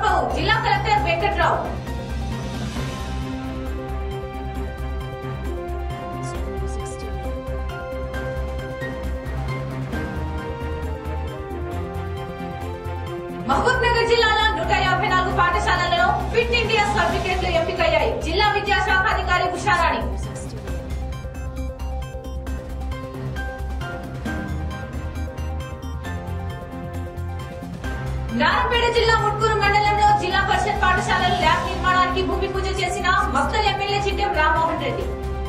తప్పవు జిల్లా కలెక్టర్ వెంకట్రావు మహబూబ్ నగర్ జిల్లాలో నూట యాభై నాలుగు పాఠశాలలలో ఫిట్ ఇండియా సర్టిఫికేట్లు ఎంపికయ్యాయి జిల్లా విద్యాశాఖ అధికారి ఉషారాణి నారాయణపేట జిల్లా ముట్కూరు మండలంలో జిల్లా పరిషత్ పాఠశాలల ల్యాబ్ నిర్మాణానికి భూమి పూజ చేసిన మక్తల్ ఎమ్మెల్యే చిట్టెం రామ్మోహన్ రెడ్డి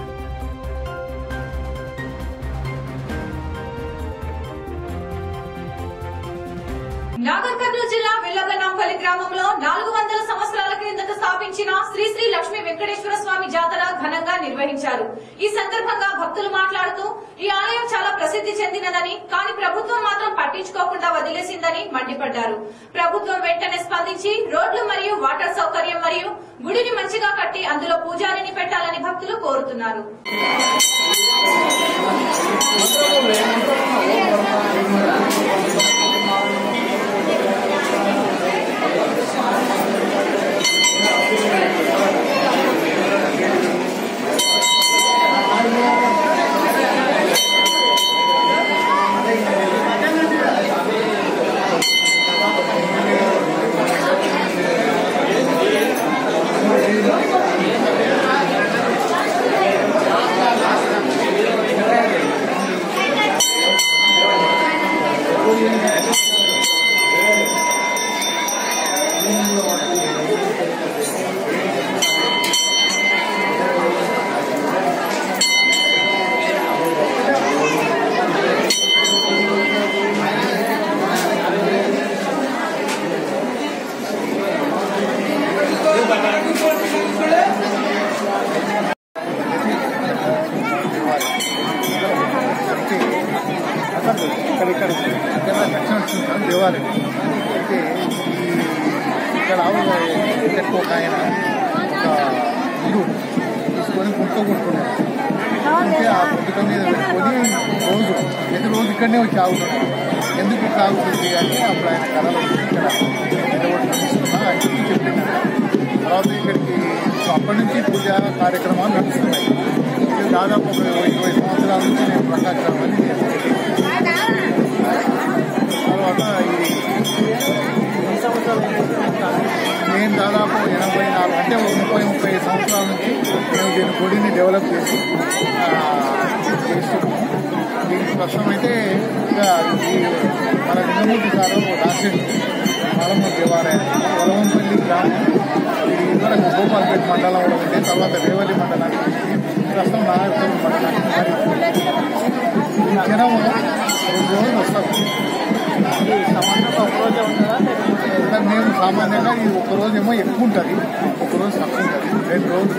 నాగర్ కర్నూలు జిల్లా వెల్లగనాంపల్లి గ్రామంలో నాలుగు వందల సంవత్సరాల క్రిందట స్థాపించిన శ్రీ శ్రీ లక్ష్మీ వెంకటేశ్వర స్వామి జాతర ఘనంగా నిర్వహించారు ఈ సందర్భంగా భక్తులు మాట్లాడుతూ ఈ ఆలయం చాలా ప్రసిద్ధి చెందినదని కానీ ప్రభుత్వం మాత్రం పట్టించుకోకుండా వదిలేసిందని మండిపడ్డారు ప్రభుత్వం వెంటనే స్పందించి రోడ్లు మరియు వాటర్ సౌకర్యం మరియు గుడిని మంచిగా కట్టి అందులో పూజారిని పెట్టాలని భక్తులు కోరుతున్నారు అసలు ఇక్కడ ఇక్కడ ఇక్కడ దక్షిణ వచ్చింది దేవాలయం అయితే ఈ ఇక్కడ ఆవు ఎక్కువ ఒక ఆయన ఒక ఇల్లు తీసుకొని గుంట కొట్టుకున్నాడు అంటే ఆ పుట్టుక మీద పెట్టుకొని రోజు ప్రతి రోజు ఇక్కడనే వచ్చి ఆగుతున్నాడు ఎందుకు ఇట్లా ఆగుతుంది అంటే అప్పుడు ఆయన కళలో ఇక్కడ నిలబడి తీసుకున్నా అని చెప్పి చెప్పింది తర్వాత ఇక్కడికి అప్పటి నుంచి పూజ కార్యక్రమాలు నడుస్తున్నాయి ఇది దాదాపు ఒక ఇరవై ఇరవై సంవత్సరాల నుంచి నేను ప్రకాశం అని తర్వాత ఇది నేను దాదాపు ఎనభై నాలుగు అంటే ఒక ముప్పై ముప్పై ఐదు సంవత్సరాల నుంచి మేము దీని గుడిని డెవలప్ చేసి ఆ, చేస్తున్నాము దీనికి ప్రస్తుతం అయితే ఇంకా ఈ మన నిన్నమూర్తి గారు రాసిండు మలమూరు దేవాలయం వలవంపల్లి గ్రామం ఇది ఇదివరకు గోపాల్పేట మండలంలో ఉండే తర్వాత రేవల్లి మండలానికి వచ్చింది ప్రస్తుతం నాగపూర్ మండలానికి మారింది. ఈ జనం రెండు రోజులు వస్తారు ఇక్కడ మేము సామాన్యంగా ఇది ఒక రోజు ఏమో ఎక్కువ ఉంటుంది ఒక రోజు తక్కువ ఉంటుంది రెండు రోజులు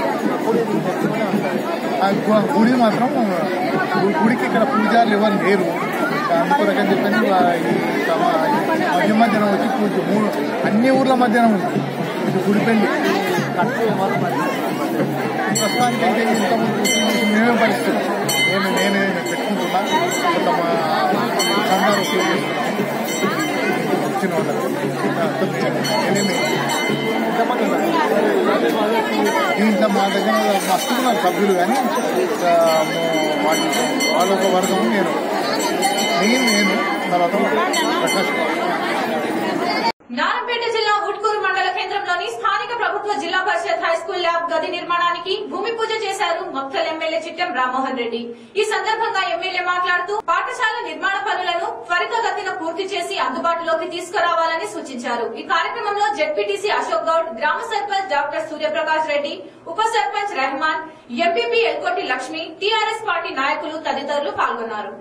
ఆ గు- గుడి మాత్రం గు- గుడికి ఇక్కడ పూజారులు ఎవరు లేరు అందుకొరకని చెప్పని వా- ఈ సమ- మధ్య మధ్యన వచ్చి పూజ మూడు అన్ని ఊర్ల మధ్యన ఉంది ఇది గుడి పెళ్లి ప్రస్తుతానికి అయితే ఇంతకుముందు మేమే పరిస్థితి నేను నేనే పెట్టుకుంటున్నా కొంత మా సందాలు ఉపయోగిస్తున్నాం వచ్చిన వాళ్ళకి నేనేమి ఎంతమంది ఉన్నారు? దీంట్లో మా దగ్గర మస్తు ఉన్నారు సభ్యులు కానీ ఆ, వాళ్ళ వాళ్ళొక వర్గం నేను నేను నేను తర్వాత ప్రకాష్ బాబు. నారాయణపేట జిల్లా ఉట్కూరు మండల కేంద్రంలోని స్థానిక ప్రభుత్వ జిల్లా పరిషత్ హై స్కూల్ ల్యాబ్ గది నిర్మాణానికి భూమి పూజ చేశారు మక్తల్ ఎమ్మెల్యే చిట్టెం రామ్మోహన్ రెడ్డి ఈ సందర్భంగా ఎమ్మెల్యే మాట్లాడుతూ పాఠశాల నిర్మాణ పనులను త్వరితగతిన పూర్తి చేసి అందుబాటులోకి తీసుకురావాలని సూచించారు ఈ కార్యక్రమంలో జెడ్పీటీసీ అశోక్ గౌడ్ గ్రామ సర్పంచ్ డాక్టర్ సూర్యప్రకాష్ రెడ్డి ఉప sarpanch Rehman MPP Elkoti Lakshmi TRS party నాయకులు తదితరులు పాల్గొన్నారు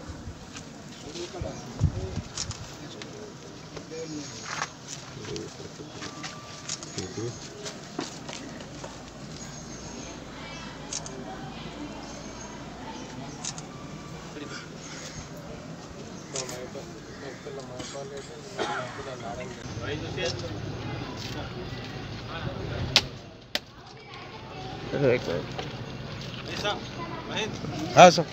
हाँ सर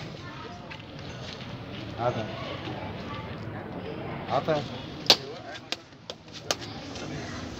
आता है आता है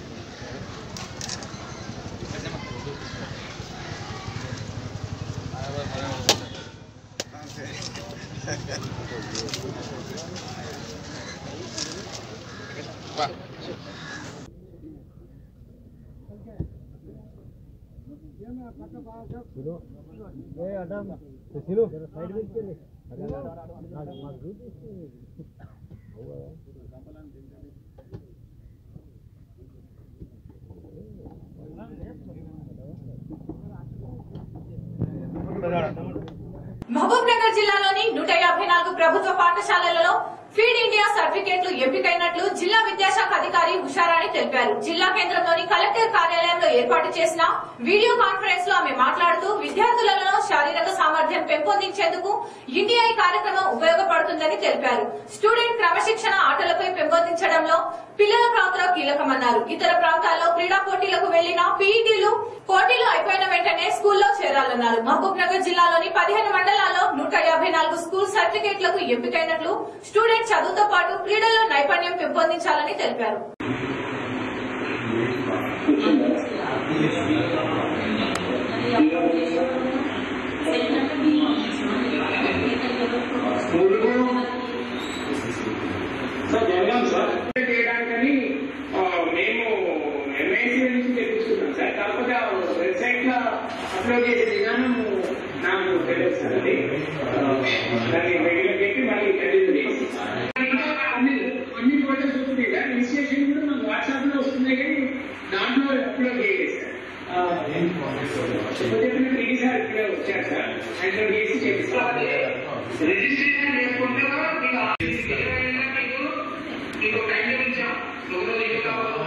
మహబూబ్ నగర్ జిల్లాలోని నూట యాభై నాలుగు ప్రభుత్వ పాఠశాలలలో ఫీడ్ ఇండియా సర్టిఫికేట్లు ఎంపికైనట్లు జిల్లా విద్యాశాఖ అధికారి ఉషారాణి తెలిపారు జిల్లా కేంద్రంలోని కలెక్టర్ కార్యాలయంలో ఏర్పాటు చేసిన వీడియో కాన్ఫరెన్స్ లో ఆమె మాట్లాడుతూ విద్యార్థులలో శారీరక సామర్థ్యం పెంపొందించేందుకు ఇండియా ఈ కార్యక్రమం ఉపయోగపడుతుందని తెలిపారు స్టూడెంట్ క్రమశిక్షణ ఆటలపై పెంపొందించడంలో పిల్లల పాత్ర కీలకమన్నారు ఇతర ప్రాంతాల్లో క్రీడా పోటీలకు వెళ్లిన పీఈటీలు పోటీలు అయిపోయిన వెంటనే స్కూల్లో చేరాలన్నారు మహబూబ్ నగర్ జిల్లాలోని పదిహేను మండలాల్లో నూట యాభై నాలుగు స్కూల్ సర్టిఫికేట్లకు ఎంపికైనట్లు స్టూడెంట్ చదువుతో పాటు క్రీడల్లో నైపుణ్యం పెంపొందించాలని తెలిపారు సార్ జరగాలి సార్ చేయడానికని ఆ, మేము ఎంఐసీ నుంచి తెప్పించుకున్నాం సార్ కాకపోతే ఆ వెబ్సైట్ లో అప్లోడ్ చేసే విధానం నాకు తెలియదు సార్ అది ఆ, దాన్ని రెగ్యులర్ పెట్టి మళ్ళీ కంటిన్యూ చేసి అన్ని అన్ని ఫోటోస్ వస్తున్నాయి సార్ రిజిస్ట్రేషన్ కూడా మనకు వాట్సాప్ లో వస్తున్నాయి కానీ దాంట్లో అప్లోడ్ చేయలేదు సార్ చెప్పిన టీడీ సార్ ఇప్పుడే వచ్చారు సార్ ఆయన చేసి చేపిస్తారు రిజిస్ట్రేషన్ చేసుకుంటే మీకు మీకు టైం ఇచ్చాం నువ్వు నీకు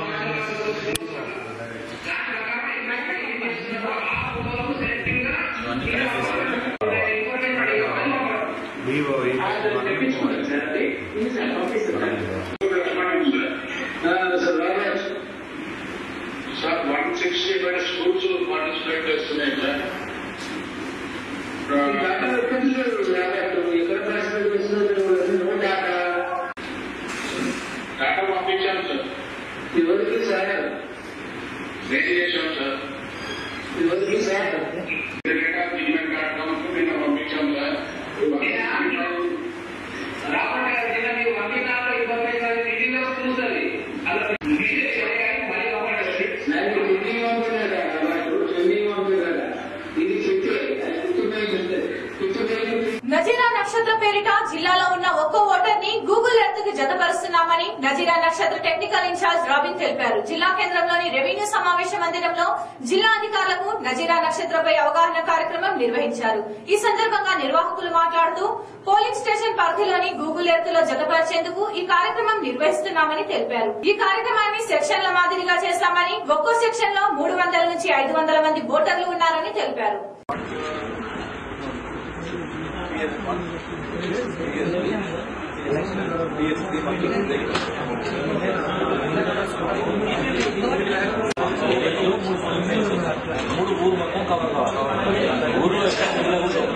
తెప్పించుకుంటాం సార్ అది ఇది సార్ పంపిస్తున్నాం sir Ramaraj sir one sixty five schools participate చేస్తున్నాయి సార్ డేటా ఎక్కడి నుంచి రాబట్టు ఎక్కడ పార్టిసిపేట్ చేస్తున్నారు నో డేటా డాటా పంపించాను సార్ ఎవరికి సార్ రెడీ చేశాం సార్ ఎవరికి sir data Gmail dot com నిన్న పంపించాం సార్ రాబట్టు గారి జిల్లా మీకు పంపించాలో ఇబ్బంది కాదు ఢిల్లీలో స్కూల్స్ అది అలా నాకు ఢిల్లీ పంపినారా వాళ్ళు చెన్నై పంపినారా ఇది చెప్తే నజీరా నక్షత్ర పేరిట జిల్లాలో ఉన్న ఒక్కో ఓటర్ ని గూగుల్ ఎర్త్ కి జతపరుస్తున్నామని నజీరా నక్షత్ర టెక్నికల్ ఇన్ఛార్జ్ రాబిన్ తెలిపారు జిల్లా కేంద్రంలోని రెవెన్యూ సమావేశ మందిరంలో జిల్లా అధికారులకు నజీరా నక్షత్రపై అవగాహన కార్యక్రమం నిర్వహించారు ఈ సందర్భంగా నిర్వాహకులు మాట్లాడుతూ పోలింగ్ స్టేషన్ పరిధిలోని గూగుల్ ఎర్త్ లో జతపరిచేందుకు ఈ కార్యక్రమం నిర్వహిస్తున్నామని తెలిపారు ఈ కార్యక్రమాన్ని సెక్షన్ల మాదిరిగా చేస్తామని ఒక్కో సెక్షన్ లో మూడు వందల నుంచి ఐదు వందల మంది ఓటర్లు ఉన్నారని తెలిపారు మూడు ఊరు మొత్తం కవర్ కావాలి ఊర్లో ఎక్కడ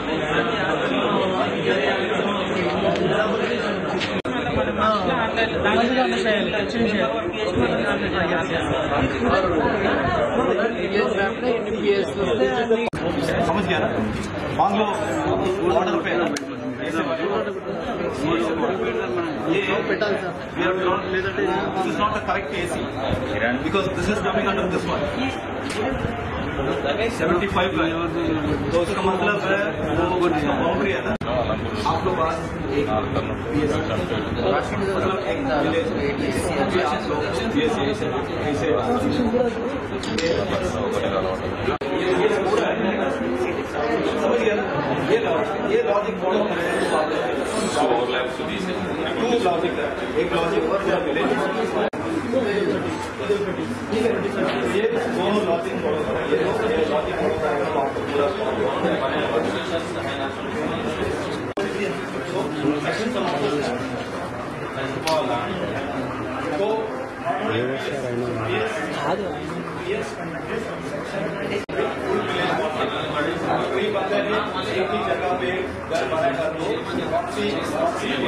समझ गया ना मान लो ऑर्डर पे ऐसे ये we have not this is not the correct AC because this is coming under this one 75 का है तो उसका मतलब है वो बाउंड्री है ना आप लोग आज एक मतलब एक विलेज आप लोग ये से ऐसे ये ये पूरा है समझ गया ना? ये लॉजिक ये लॉजिक फॉलो टू लॉजिक है एक लॉजिक और पूरा विलेज ये दोनों लॉजिक फॉलो करें ये दो ये लॉजिक फॉलो करेंगे तो आपको पूरा सेक्शन तो कोई बंदा नहीं एक ही जगह पे घर बनाएगा तो कौन सी कौन सी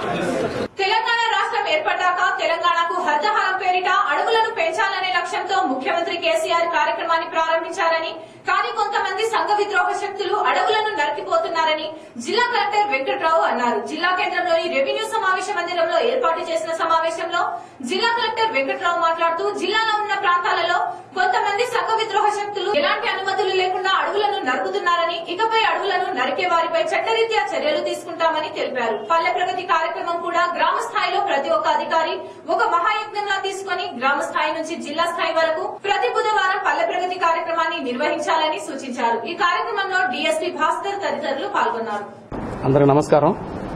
తెలంగాణ రాష్ట్రం ఏర్పడ్డాక తెలంగాణకు హరితహారం పేరిట అడవులను పెంచాలనే లక్ష్యంతో ముఖ్యమంత్రి కేసీఆర్ కార్యక్రమాన్ని ప్రారంభించారని కానీ కొంతమంది సంఘ విద్రోహ శక్తులు అడవులను నరికిపోతున్నారని జిల్లా కలెక్టర్ వెంకట్రావు అన్నారు జిల్లా కేంద్రంలోని రెవెన్యూ సమావేశ మందిరంలో ఏర్పాటు చేసిన సమావేశంలో జిల్లా కలెక్టర్ వెంకట్రావు మాట్లాడుతూ జిల్లాలో ఉన్న ప్రాంతాలలో కొంతమంది సంఘ విద్రోహ శక్తులు ఎలాంటి అనుమతులు లేకుండా అడవులను నరుకుతున్నారని ఇకపై అడవులను నరికే వారిపై చట్టరీత్యా చర్యలు తీసుకుంటామని తెలిపారు పల్లె ప్రగతి కార్యక్రమం కూడా గ్రామ స్థాయిలో ప్రతి ఒక్క అధికారి ఒక మహాయజ్ఞంలా తీసుకుని గ్రామ స్థాయి నుంచి జిల్లా స్థాయి వరకు ప్రతి బుధవారం పల్లె ప్రగతి కార్యక్రమాన్ని నిర్వహించాలని సూచించారు ఈ కార్యక్రమంలో డీఎస్పీ భాస్కర్ తదితరులు పాల్గొన్నారు అందరికి నమస్కారం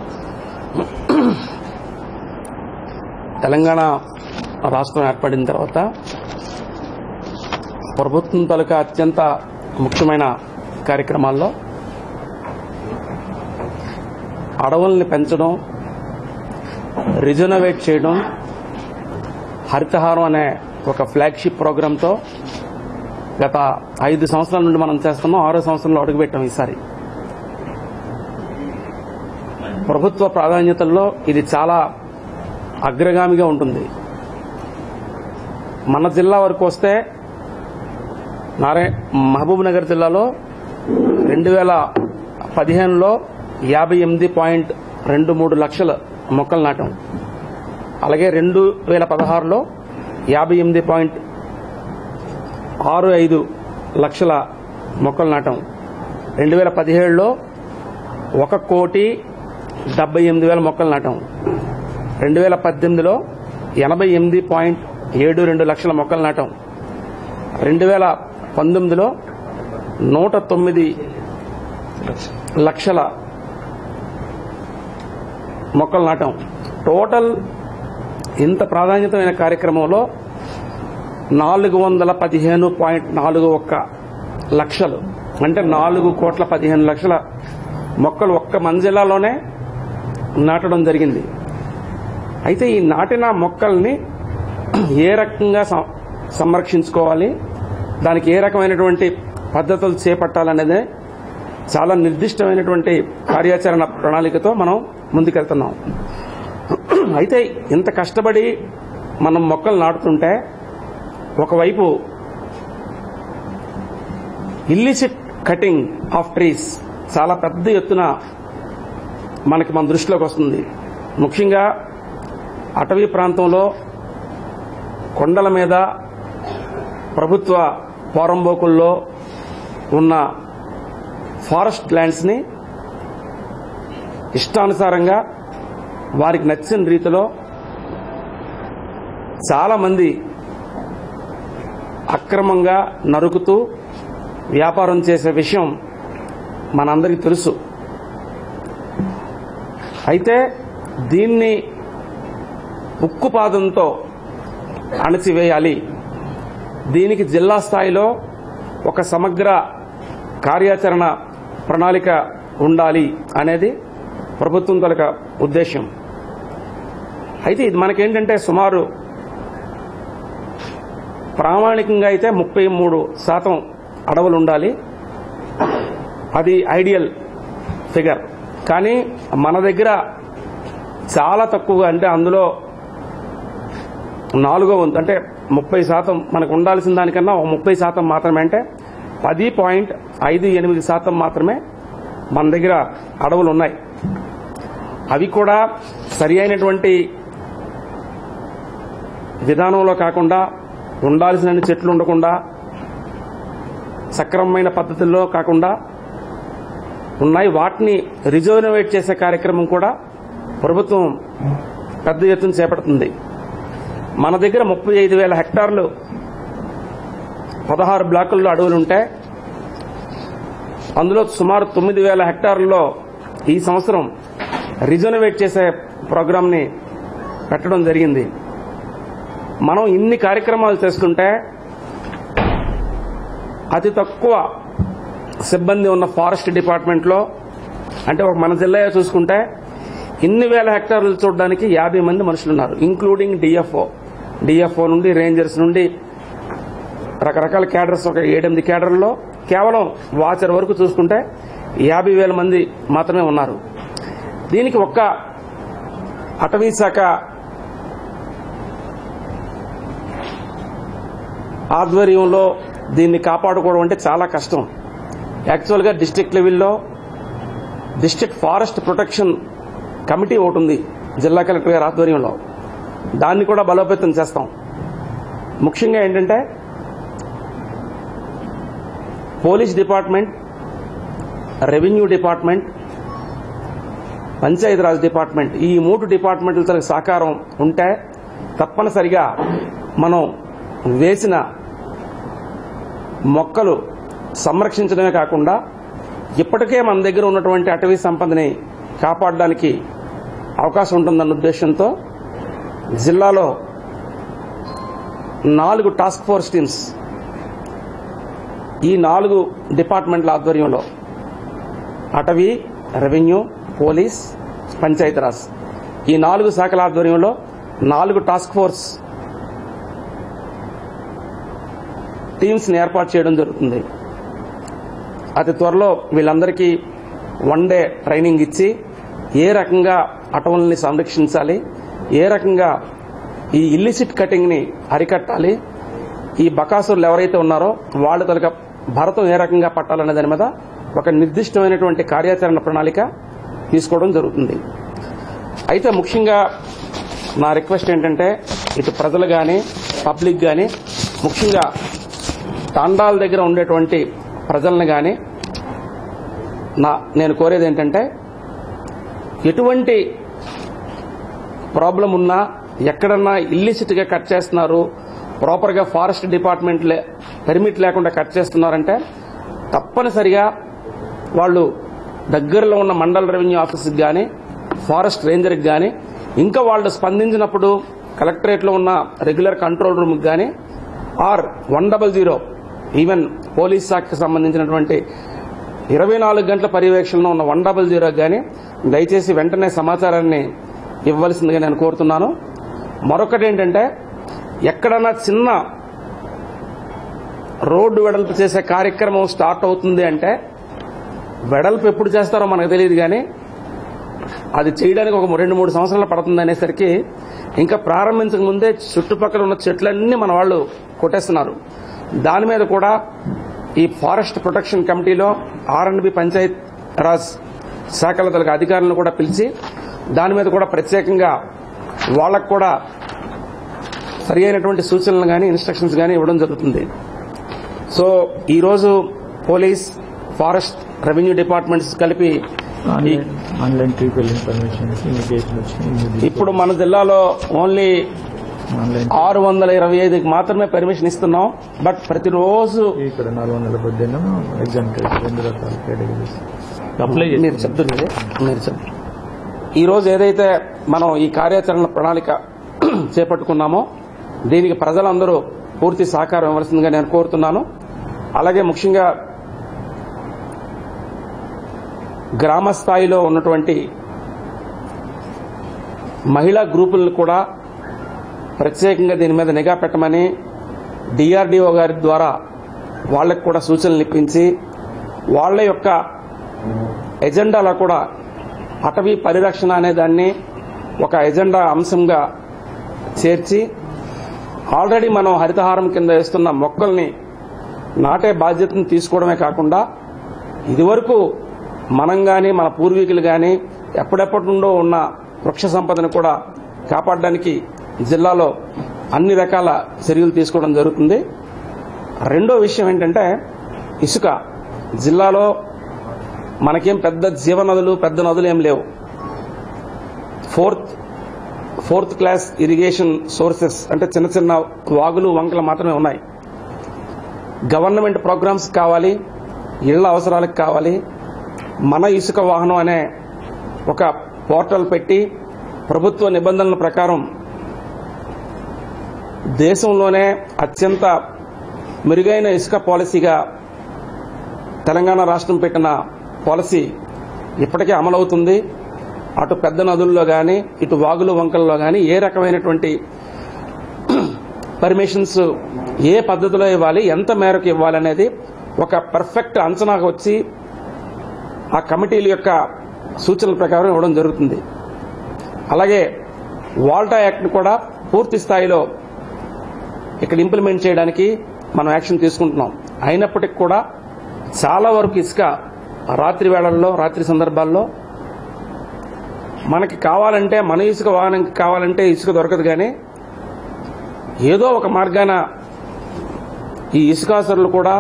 తెలంగాణ రాష్ట్రం ఏర్పడిన తర్వాత ప్రభుత్వం తాలూకా అత్యంత ముఖ్యమైన కార్యక్రమాల్లో అడవుల్ని పెంచడం రిజనోవేట్ చేయడం హరితహారం అనే ఒక ఫ్లాగ్షిప్ ప్రోగ్రాంతో గత ఐదు సంవత్సరాల నుండి మనం చేస్తున్నాం ఆరో సంవత్సరంలో అడుగుపెట్టాం ఈసారి ప్రభుత్వ ప్రాధాన్యతల్లో ఇది చాలా అగ్రగామిగా ఉంటుంది మన జిల్లా వరకు వస్తే నారాయణ మహబూబ్ నగర్ జిల్లాలో రెండు వేల పదిహేనులో యాభై ఎనిమిది పాయింట్ రెండు మూడు లక్షల మొక్కలు నాటాం అలాగే రెండు వేల పదహారులో యాభై ఎనిమిది పాయింట్ ఆరు ఐదు లక్షల మొక్కలు నాటాం రెండు వేల పదిహేడులో ఒక కోటి డెబ్బై ఎనిమిది వేల మొక్కలు నాటాం రెండు వేల పద్దెనిమిదిలో ఎనభై ఎనిమిది పాయింట్ ఏడు రెండు లక్షల మొక్కలు నాటాం రెండు వేల పంతొమ్మిదిలో నూట తొమ్మిది లక్షల మొక్కలు నాటాం టోటల్ ఇంత ప్రాధాన్యతమైన కార్యక్రమంలో నాలుగు వందల పదిహేను పాయింట్ నాలుగు ఒక్క లక్షలు అంటే నాలుగు కోట్ల పదిహేను లక్షల మొక్కలు ఒక్క మన జిల్లాలోనే నాటడం జరిగింది అయితే ఈ నాటిన మొక్కల్ని ఏ రకంగా సం- సంరక్షించుకోవాలి దానికి ఏ రకమైనటువంటి పద్ధతులు చేపట్టాలనేదే చాలా నిర్దిష్టమైనటువంటి కార్యాచరణ ప్రణాళికతో మనం ముందుకెళ్తున్నాం అయితే ఇంత కష్టపడి మనం మొక్కలు నాటుతుంటే ఒకవైపు ఇల్లిసిట్ కటింగ్ ఆఫ్ ట్రీస్ చాలా పెద్ద ఎత్తున మనకి మన దృష్టిలోకి వస్తుంది ముఖ్యంగా అటవీ ప్రాంతంలో కొండల మీద ప్రభుత్వ పోరంబోకుల్లో ఉన్న ఫారెస్ట్ ల్యాండ్స్ని ఇష్టానుసారంగా వారికి నచ్చిన రీతిలో చాలా మంది అక్రమంగా నరుకుతూ వ్యాపారం చేసే విషయం మనందరికీ తెలుసు అయితే దీన్ని ఉక్కుపాదంతో అణచివేయాలి దీనికి జిల్లా స్థాయిలో ఒక సమగ్ర కార్యాచరణ ప్రణాళిక ఉండాలి అనేది ప్రభుత్వం తొలక ఉద్దేశం అయితే ఇది మనకేంటంటే సుమారు ప్రామాణికంగా అయితే ముప్పై మూడు శాతం అడవులు ఉండాలి అది ఐడియల్ ఫిగర్ కానీ మన దగ్గర చాలా తక్కువగా అంటే అందులో నాలుగో వంతు అంటే ముప్పై శాతం మనకు ఉండాల్సిన దానికన్నా ఒక ముప్పై శాతం మాత్రమే అంటే పది పాయింట్ ఐదు ఎనిమిది శాతం మాత్రమే మన దగ్గర అడవులు ఉన్నాయి అవి కూడా సరి అయినటువంటి విధానంలో కాకుండా ఉండాల్సిన చెట్లు ఉండకుండా సక్రమమైన పద్ధతుల్లో కాకుండా ఉన్నాయి వాటిని రిజర్వేట్ చేసే కార్యక్రమం కూడా ప్రభుత్వం పెద్ద ఎత్తున చేపడుతుంది మన దగ్గర ముప్పై ఐదు వేల హెక్టార్లు పదహారు బ్లాకుల్లో అడవులు ఉంటే అందులో సుమారు తొమ్మిది వేల హెక్టార్లలో ఈ సంవత్సరం రిజర్వేట్ చేసే ప్రోగ్రాంని పెట్టడం జరిగింది మనం ఇన్ని కార్యక్రమాలు చేస్తుంటే అతి తక్కువ సిబ్బంది ఉన్న ఫారెస్ట్ డిపార్ట్మెంట్లో అంటే ఒక మన జిల్లా చూసుకుంటే ఇన్ని వేల హెక్టార్లు చూడడానికి యాభై మంది మనుషులు ఉన్నారు ఇంక్లూడింగ్ డిఎఫ్ఓ డిఎఫ్ఓ నుండి రేంజర్స్ నుండి రకరకాల క్యాడర్స్ ఒక ఏడెనిమిది క్యాడర్లో కేవలం వాచర్ వరకు చూసుకుంటే యాభై వేల మంది మాత్రమే ఉన్నారు దీనికి ఒక్క అటవీ శాఖ ఆధ్వర్యంలో దీన్ని కాపాడుకోవడం అంటే చాలా కష్టం యాక్చువల్గా డిస్ట్రిక్ట్ లెవెల్లో డిస్ట్రిక్ట్ ఫారెస్ట్ ప్రొటెక్షన్ కమిటీ ఒకటి ఉంది జిల్లా కలెక్టర్ గారి ఆధ్వర్యంలో దాన్ని కూడా బలోపేతం చేస్తాం ముఖ్యంగా ఏంటంటే police department revenue department Panchayati Raj department ఈ మూడు డిపార్ట్మెంట్లతో సహకారం ఉంటే తప్పనిసరిగా మనం వేసిన మొక్కలు సంరక్షించడమే కాకుండా ఇప్పటికే మన దగ్గర ఉన్నటువంటి అటవీ సంపదని కాపాడడానికి అవకాశం ఉంటుందన్న ఉద్దేశంతో జిల్లాలో నాలుగు టాస్క్ ఫోర్స్ టీమ్స్ ఈ నాలుగు డిపార్ట్మెంట్ల ఆధ్వర్యంలో అటవీ రెవెన్యూ పోలీస్ పంచాయతీరాజ్ ఈ నాలుగు శాఖల ఆధ్వర్యంలో నాలుగు టాస్క్ ఫోర్స్ టీమ్స్ ని ఏర్పాటు చేయడం జరుగుతుంది అతి త్వరలో వీళ్ళందరికీ వన్ డే ట్రైనింగ్ ఇచ్చి ఏ రకంగా అటవుల్ని సంరక్షించాలి ఏ రకంగా ఈ ఇల్లిసిట్ కటింగ్ ని అరికట్టాలి ఈ బకాసురులు ఎవరైతే ఉన్నారో వాళ్ళ తలక భరతం ఏ రకంగా పట్టాలనే దాని మీద ఒక నిర్దిష్టమైనటువంటి కార్యాచరణ ప్రణాళిక తీసుకోవడం జరుగుతుంది అయితే ముఖ్యంగా నా రిక్వెస్ట్ ఏంటంటే ఇటు ప్రజలు కానీ పబ్లిక్ కానీ ముఖ్యంగా తాండాల దగ్గర ఉండేటువంటి ప్రజలను కానీ నా నేను కోరేది ఏంటంటే ఎటువంటి ప్రాబ్లం ఉన్నా ఎక్కడన్నా ఇల్లిసిట్గా కట్ చేస్తున్నారు ప్రాపర్గా ఫారెస్ట్ డిపార్ట్మెంట్ పెర్మిట్ లేకుండా కట్ చేస్తున్నారంటే తప్పనిసరిగా వాళ్ళు దగ్గరలో ఉన్న మండల రెవెన్యూ ఆఫీస్కి కానీ ఫారెస్ట్ రేంజర్కి కానీ ఇంకా వాళ్ళు స్పందించినప్పుడు కలెక్టరేట్లో ఉన్న రెగ్యులర్ కంట్రోల్ రూమ్కి కానీ or one double zero even police శాఖకు సంబంధించినటువంటి ఇరవై నాలుగు గంటల పర్యవేక్షణలో ఉన్న వన్ డబల్ జీరోకి కానీ దయచేసి వెంటనే సమాచారాన్ని ఇవ్వవలసిందిగా నేను కోరుతున్నాను మరొకటి ఏంటంటే ఎక్కడన్నా చిన్న రోడ్డు వెడల్పు చేసే కార్యక్రమం స్టార్ట్ అవుతుంది అంటే వెడల్పు ఎప్పుడు చేస్తారో మనకు తెలియదు కానీ అది చేయడానికి ఒక రెండు మూడు సంవత్సరాలు పడుతుంది అనేసరికి ఇంకా ప్రారంభించక ముందే చుట్టుపక్కల ఉన్న చెట్లన్నీ మన వాళ్ళు కొట్టేస్తున్నారు దాని మీద కూడా ఈ ఫారెస్ట్ ప్రొటెక్షన్ కమిటీలో R and B Panchayat Raj శాఖల తలకు అధికారులను కూడా పిలిచి దాని మీద కూడా ప్రత్యేకంగా వాళ్ళకు కూడా సరి అయినటువంటి సూచనలు కానీ ఇన్స్ట్రక్షన్స్ కానీ ఇవ్వడం జరుగుతుంది సో ఈరోజు పోలీస్ ఫారెస్ట్ రెవెన్యూ డిపార్ట్మెంట్స్ కలిపి ఈ- online online triple information invitation వచ్చింది ఇప్పుడు మన జిల్లాలో ఓన్లీ ఆన్లైన్ ఆరు వందల ఇరవై ఐదుకి మాత్రమే పర్మిషన్ ఇస్తున్నాం బట్ ప్రతిరోజు ఇక్కడ నాలుగు వందల పద్దెనిమిది ఎగ్జామ్ రెండు రకాల కేటగిరీస్ అప్లై మీరు చెప్తున్నది మీరు చెప్తారు ఈ రోజు ఏదైతే మనం ఈ కార్యాచరణ ప్రణాళిక చేపట్టుకున్నామో దీనికి ప్రజలందరూ పూర్తి సహకారం ఇవ్వాల్సిందిగా నేను కోరుతున్నాను అలాగే ముఖ్యంగా గ్రామ స్థాయిలో ఉన్నటువంటి మహిళా గ్రూపులను కూడా ప్రత్యేకంగా దీని మీద నిఘా పెట్టమని డిఆర్డీఓ గారి ద్వారా వాళ్ళకు కూడా సూచనలు ఇప్పించి వాళ్ళ యొక్క ఎజెండాలో కూడా అటవీ పరిరక్షణ అనే దాన్ని ఒక ఎజెండా అంశంగా చేర్చి ఆల్రెడీ మనం హరితహారం కింద వేస్తున్న మొక్కల్ని నాటే బాధ్యతను తీసుకోవడమే కాకుండా ఇదివరకు మనం గాని మన పూర్వీకులు గాని ఎప్పుడెప్పటి నుండో ఉన్న వృక్ష సంపదను కూడా కాపాడడానికి జిల్లాలో అన్ని రకాల చర్యలు తీసుకోవడం జరుగుతుంది రెండో విషయం ఏంటంటే ఇసుక జిల్లాలో మనకేం పెద్ద జీవనదులు పెద్ద నదులు ఏం లేవు fourth fourth class irrigation sources అంటే చిన్న చిన్న వాగులు వంకలు మాత్రమే ఉన్నాయి గవర్నమెంట్ ప్రోగ్రామ్స్ కావాలి ఇళ్ల అవసరాలకు కావాలి మన ఇసుక వాహనం అనే ఒక పోర్టల్ పెట్టి ప్రభుత్వ నిబంధనల ప్రకారం దేశంలోనే అత్యంత మెరుగైన ఇసుక పాలసీగా తెలంగాణ రాష్ట్రం పెట్టిన పాలసీ ఇప్పటికే అమలవుతుంది అటు పెద్ద నదుల్లో కానీ ఇటు వాగులు వంకల్లో కానీ ఏ రకమైనటువంటి పర్మిషన్స్ ఏ పద్ధతిలో ఇవ్వాలి ఎంత మేరకు ఇవ్వాలి అనేది ఒక పర్ఫెక్ట్ అంచనాకు వచ్చి ఆ కమిటీల యొక్క సూచనల ప్రకారం ఇవ్వడం జరుగుతుంది అలాగే వాల్టా యాక్ట్ని కూడా పూర్తి స్థాయిలో ఇక్కడ ఇంప్లిమెంట్ చేయడానికి మనం యాక్షన్ తీసుకుంటున్నాం అయినప్పటికీ కూడా చాలా వరకు ఇసుక రాత్రి వేళల్లో రాత్రి సందర్భాల్లో మనకి కావాలంటే మన ఇసుక వాహనంకి కావాలంటే ఇసుక దొరకదు కానీ ఏదో ఒక మార్గాన ఈ ఇసుకాసరులు కూడా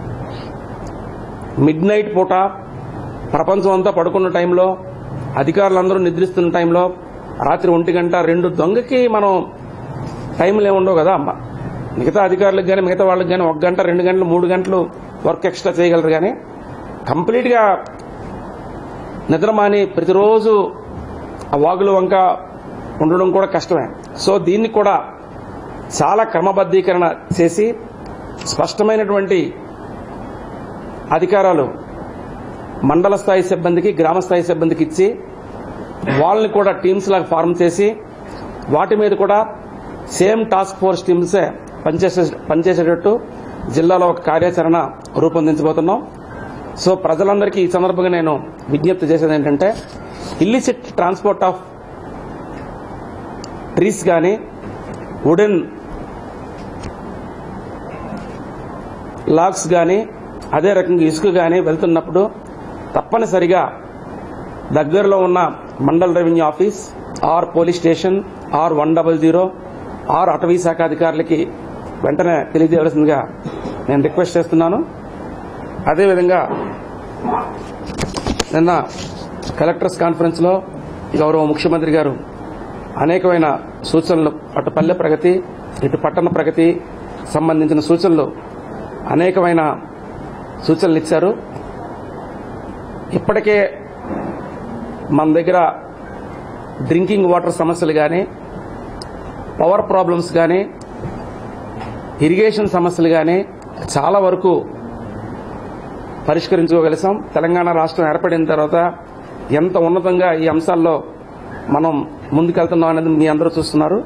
మిడ్ నైట్ పూట ప్రపంచం అంతా పడుకున్న టైంలో అధికారులందరూ నిద్రిస్తున్న టైంలో రాత్రి ఒంటి గంట రెండు దొంగకి మనం టైంలు ఏముండవు కదా అమ్మ మిగతా అధికారులకు కానీ మిగతా వాళ్ళకి కానీ ఒక గంట రెండు గంటలు మూడు గంటలు వర్క్ ఎక్స్ట్రా చేయగలరు కానీ కంప్లీట్గా నిద్రమాని ప్రతిరోజు ఆ వాగుల వంక ఉండడం కూడా కష్టమే సో దీన్ని కూడా చాలా క్రమబద్ధీకరణ చేసి స్పష్టమైనటువంటి అధికారాలు మండల స్థాయి సిబ్బందికి గ్రామ స్థాయి సిబ్బందికి ఇచ్చి వాళ్ళని కూడా టీమ్స్ లాగా ఫార్మ్ చేసి వాటి మీద కూడా సేమ్ టాస్క్ ఫోర్స్ టీమ్సే పనిచేసే పనిచేసేటట్టు జిల్లాలో ఒక కార్యాచరణ రూపొందించబోతున్నాం సో ప్రజలందరికీ ఈ సందర్భంగా నేను విజ్ఞప్తి చేసేది ఏంటంటే ఇల్లిసిట్ ట్రాన్స్పోర్ట్ ఆఫ్ ట్రీస్ కానీ వుడెన్ లాగ్స్ కానీ అదే రకంగా ఇసుక కానీ వెళ్తున్నప్పుడు తప్పనిసరిగా దగ్గరలో ఉన్న mandal revenue office or police station or one double zero or అటవీ శాఖ అధికారులకి వెంటనే తెలియజేయవలసిందిగా నేను రిక్వెస్ట్ చేస్తున్నాను అదేవిధంగా నిన్న కలెక్టర్స్ కాన్ఫరెన్స్లో గౌరవ ముఖ్యమంత్రి గారు అనేకమైన సూచనలు అటు పల్లె ప్రగతి ఇటు పట్టణ ప్రగతి సంబంధించిన సూచనలు అనేకమైన సూచనలు ఇచ్చారు ఇప్పటికే మన దగ్గర డ్రింకింగ్ వాటర్ సమస్యలు కానీ పవర్ ప్రాబ్లమ్స్ కానీ ఇరిగేషన్ సమస్యలు కానీ చాలా వరకు పరిష్కరించుకోగలిసాం తెలంగాణ రాష్ట్రం ఏర్పడిన తర్వాత ఎంత ఉన్నతంగా ఈ అంశాల్లో మనం ముందుకెళ్తున్నాం అనేది మీ అందరూ చూస్తున్నారు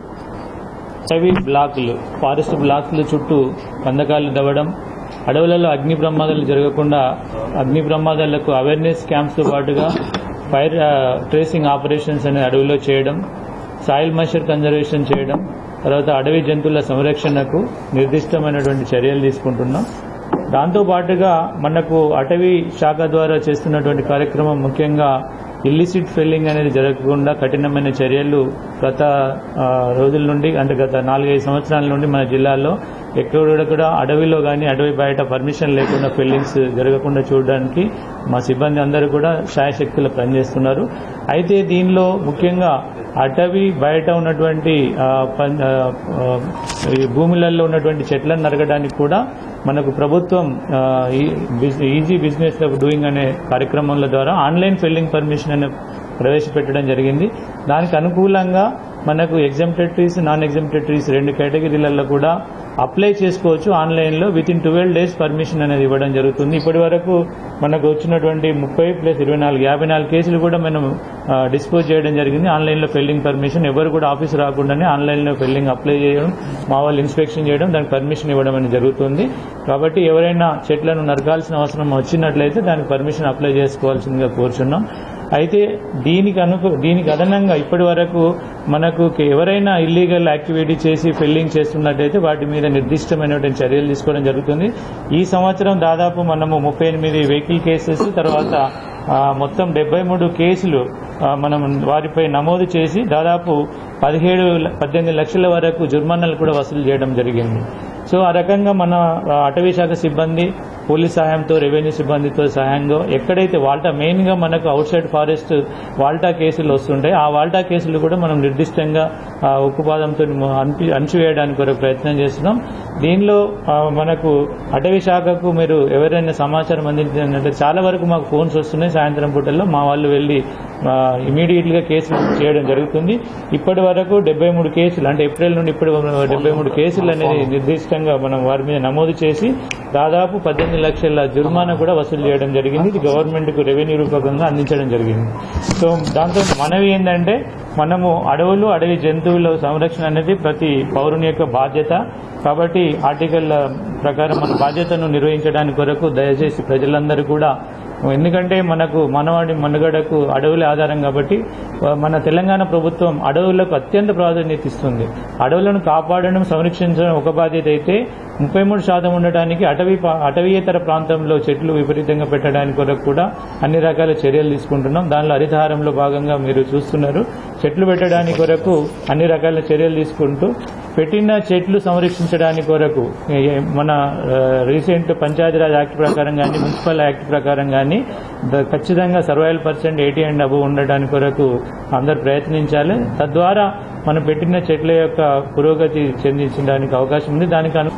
అటవీ బ్లాకులు ఫారెస్ట్ బ్లాకుల చుట్టూ కందకాలు దవ్వడం అడవులలో అగ్ని ప్రమాదాలు జరగకుండా అగ్ని ప్రమాదాలకు అవేర్నెస్ క్యాంప్స్తో పాటుగా ఫైర్ ఆ, ట్రేసింగ్ ఆపరేషన్స్ అనే అడవిలో చేయడం సాయిల్ మాయిశ్చర్ కన్జర్వేషన్ చేయడం తర్వాత అడవి జంతువుల సంరక్షణకు నిర్దిష్టమైనటువంటి చర్యలు తీసుకుంటున్నాం దాంతో పాటుగా మనకు అటవీ శాఖ ద్వారా చేస్తున్నటువంటి కార్యక్రమం ముఖ్యంగా ఇల్లిసిట్ ఫెల్లింగ్ అనేది జరగకుండా కఠినమైన చర్యలు గత ఆ, రోజుల నుండి అంటే గత నాలుగైదు సంవత్సరాల నుండి మన జిల్లాలో ఎక్కడ కూడా అడవిలో కానీ అడవి బయట పర్మిషన్ లేకుండా ఫెల్లింగ్స్ జరగకుండా చూడడానికి మా సిబ్బంది అందరూ కూడా శాయశక్తులు పనిచేస్తున్నారు అయితే దీనిలో ముఖ్యంగా అటవీ బయట ఉన్నటువంటి ఆ, పన్- ఆ, ఆ, ఈ భూములలో ఉన్నటువంటి చెట్లను నరగడానికి కూడా మనకు ప్రభుత్వం ఆ, ఈ- biz- easy business of doing అనే కార్యక్రమాల ద్వారా ఆన్లైన్ ఫిల్లింగ్ పర్మిషన్ అనే ప్రవేశపెట్టడం జరిగింది దానికి అనుకూలంగా మనకు exempted trees non exempted trees రెండు కేటగిరీలలో కూడా అప్లై చేసుకోవచ్చు ఆన్లైన్లో within twelve days permission అనేది ఇవ్వడం జరుగుతుంది ఇప్పటి వరకు మనకు వచ్చినటువంటి ముప్పై ప్లస్ ఇరవై నాలుగు యాభై నాలుగు కేసులు కూడా మనం డిస్పోజ్ చేయడం జరిగింది ఆన్లైన్లో ఫిల్లింగ్ పర్మిషన్ ఎవరు కూడా ఆఫీస్ రాకుండానే ఆన్లైన్లో ఫిల్లింగ్ అప్లై చేయడం మా వాళ్ళు ఇన్స్పెక్షన్ చేయడం దానికి పర్మిషన్ ఇవ్వడం అనేది జరుగుతుంది కాబట్టి ఎవరైనా చెట్లను నరకాల్సిన అవసరం వచ్చినట్లయితే దానికి పర్మిషన్ అప్లై చేసుకోవాల్సిందిగా కోరుచున్నాం అయితే దీనికి అనుకు దీనికి అదనంగా ఇప్పటి వరకు మనకు కే- ఎవరైనా ఇల్లీగల్ యాక్టివిటీ చేసి ఫిల్లింగ్ చేస్తున్నట్టయితే వాటి మీద నిర్దిష్టమైనటువంటి చర్యలు తీసుకోవడం జరుగుతుంది ఈ సంవత్సరం దాదాపు మనము ముప్పై ఎనిమిది వెహికల్ కేసెస్ తర్వాత ఆ, మొత్తం డెబ్బై మూడు కేసులు ఆ, మనం వారిపై నమోదు చేసి దాదాపు పదిహేడు ల- పద్దెనిమిది లక్షల వరకు జుర్మానాలు కూడా వసూలు చేయడం జరిగింది సో ఆ రకంగా మన ఆ, అటవీ శాఖ సిబ్బంది పోలీస్ సహాయంతో రెవెన్యూ సిబ్బందితో సహాయంగా ఎక్కడైతే వాల్టా మెయిన్ గా మనకు అవుట్ సైడ్ ఫారెస్ట్ వాల్టా కేసులు వస్తుంటాయి ఆ వాల్టా కేసులు కూడా మనం నిర్దిష్టంగా ఆ, ఉక్కుపాదంతో అణి అణిచివేయడానికి కొరకు ప్రయత్నం చేస్తున్నాం దీనిలో ఆ, మనకు అటవీ శాఖకు మీరు ఎవరైనా సమాచారం అందించారంటే చాలా వరకు మాకు ఫోన్స్ వస్తున్నాయి సాయంత్రం పూటల్లో మా వాళ్ళు వెళ్ళి ఇమీడియట్ గా కేసులు చేయడం జరుగుతుంది ఇప్పటి వరకు డెబ్బై మూడు కేసులు అంటే ఏప్రిల్ నుండి ఇప్పటి డెబ్బై మూడు కేసులు అనేది నిర్దిష్టంగా మనం వారి మీద నమోదు చేసి దాదాపు పద్దెనిమిది లక్షల జుర్మానా కూడా వసూలు చేయడం జరిగింది ఇది గవర్నమెంట్ కు రెవెన్యూ రూపకంగా అందించడం జరిగింది సో దాంతో మనవి ఏంటంటే మనము అడవులు అడవి జంతువుల సంరక్షణ అనేది ప్రతి పౌరుని యొక్క బాధ్యత కాబట్టి ఆర్టికల్ ప్రకారం మన బాధ్యతను నిర్వహించడానికి కొరకు దయచేసి ప్రజలందరూ కూడా ఎందుకంటే మనకు మనవాడి మనుగడకు అడవులే ఆధారం కాబట్టి ఆ, మన తెలంగాణ ప్రభుత్వం అడవులకు అత్యంత ప్రాధాన్యత ఇస్తుంది అడవులను కాపాడడం సంరక్షించడం ఒక బాధ్యత అయితే ముప్పై మూడు శాతం ఉండటానికి అటవీ పా- అటవీయేతర ప్రాంతంలో చెట్లు విపరీతంగా పెట్టడానికి కొరకు కూడా అన్ని రకాల చర్యలు తీసుకుంటున్నాం దానిలో హరితహారంలో భాగంగా మీరు చూస్తున్నారు చెట్లు పెట్టడానికి కొరకు అన్ని రకాల చర్యలు తీసుకుంటూ పెట్టిన చెట్లు సంరక్షించడానికి కొరకు ఏ- ఏ- మన ఆ, రీసెంట్ పంచాయతీరాజ్ యాక్ట్ ప్రకారం కానీ మున్సిపల్ యాక్ట్ ప్రకారం కానీ ద- ఖచ్చితంగా survival percent eighty and above ఉండడానికి కొరకు అందరు ప్రయత్నించాలి తద్వారా మనం పెట్టిన చెట్ల యొక్క పురోగతి చెందించడానికి అవకాశం ఉంది దానికి అను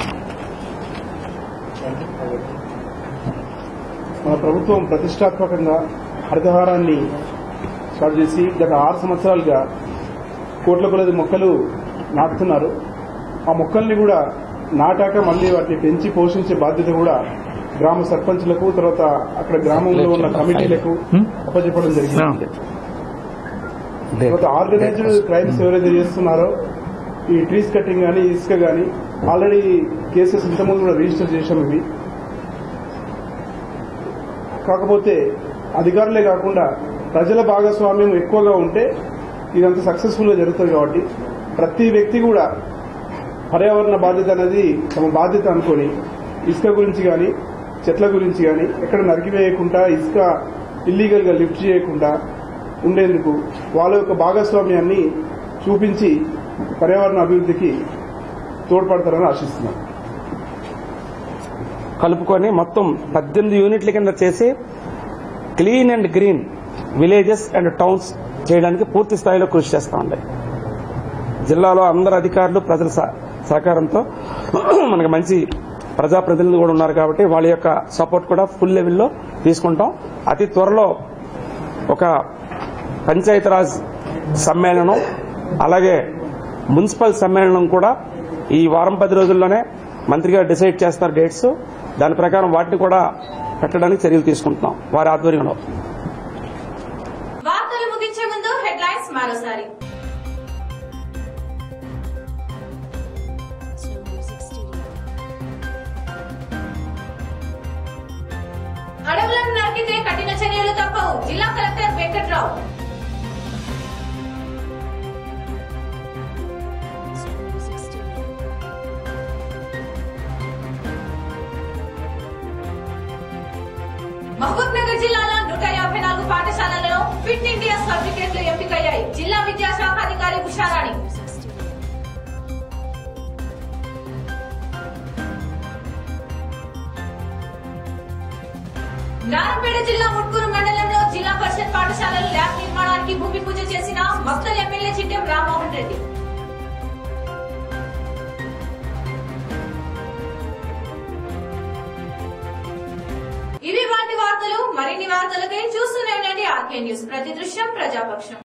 మన ప్రభుత్వం ప్రతిష్టాత్మకంగా హరితహారాన్ని స్టార్ట్ చేసి గత ఆరు సంవత్సరాలుగా కోట్ల కొలది మొక్కలు నాటుతున్నారు ఆ మొక్కల్ని కూడా నాటాక మళ్ళీ వాటిని పెంచి పోషించే బాధ్యత కూడా గ్రామ సర్పంచ్లకు తర్వాత అక్కడ గ్రామంలో ఉన్న కమిటీలకు అప్పచెప్పడం జరిగింది తర్వాత ఆర్గనైజ్డ్ క్రైమ్స్ ఎవరైతే చేస్తున్నారో ఈ ట్రీస్ కటింగ్ కానీ ఇసుక కానీ ఆల్రెడీ కేసెస్ ఇంతకుముందు కూడా రిజిస్టర్ చేశాం ఇవి కాకపోతే అధికారులే కాకుండా ప్రజల భాగస్వామ్యం ఎక్కువగా ఉంటే ఇదంతా సక్సెస్ఫుల్ గా జరుగుతుంది కాబట్టి ప్రతి వ్యక్తి కూడా పర్యావరణ బాధ్యత అనేది తమ బాధ్యత అనుకొని ఇసుక గురించి కానీ చెట్ల గురించి కానీ ఎక్కడ నరికివేయకుండా ఇసుక ఇల్లీగల్ గా లిఫ్ట్ చేయకుండా ఉండేందుకు వాళ్ళ యొక్క భాగస్వామ్యాన్ని చూపించి పర్యావరణ అభివృద్ధికి తోడ్పడతారని ఆశిస్తున్నాను కలుపుకొని మొత్తం పద్దెనిమిది యూనిట్ల కింద చేసి clean and green villages and towns చేయడానికి పూర్తి స్థాయిలో కృషి చేస్తా ఉండే జిల్లాలో అందరు అధికారులు ప్రజల సహ- సహకారంతో మనకి మంచి ప్రజాప్రతినిధులు కూడా ఉన్నారు కాబట్టి వాళ్ళ యొక్క సపోర్ట్ కూడా ఫుల్ లెవెల్లో తీసుకుంటాం అతి త్వరలో ఒక పంచాయతీరాజ్ సమ్మేళనం అలాగే మున్సిపల్ సమ్మేళనం కూడా ఈ వారం పది రోజుల్లోనే మంత్రి గారు డిసైడ్ చేస్తారు డేట్స్ దాని ప్రకారం వాటిని కూడా పెట్టడానికి చర్యలు తీసుకుంటున్నాం వారి ఆధ్వర్యంలో వార్తలు ముగించే ముందు హెడ్లైన్స్ మరోసారి అడవులను నరికితే కఠిన చర్యలు తప్పవు జిల్లా కలెక్టర్ వెంకట్రావు మహబూబ్ నగర్ జిల్లాలో నూట యాభై నాలుగు పాఠశాలలలో ఫిట్ ఇండియా సర్టిఫికెట్లు ఎంపికయ్యాయి జిల్లా విద్యాశాఖ అధికారి ఉషారాణి నారాయణపేట జిల్లా ముట్కూరు మండలంలో జిల్లా పరిషత్ పాఠశాలల ల్యాబ్ నిర్మాణానికి భూమి పూజ చేసిన మక్తల్ ఎమ్మెల్యే చిట్టెం రామ్మోహన్ రెడ్డి ఇవి వాటి వార్తలు మరిన్ని వార్తలకై చూస్తూనే ఉండండి ఆర్కే న్యూస్ ప్రతి దృశ్యం ప్రజాపక్షం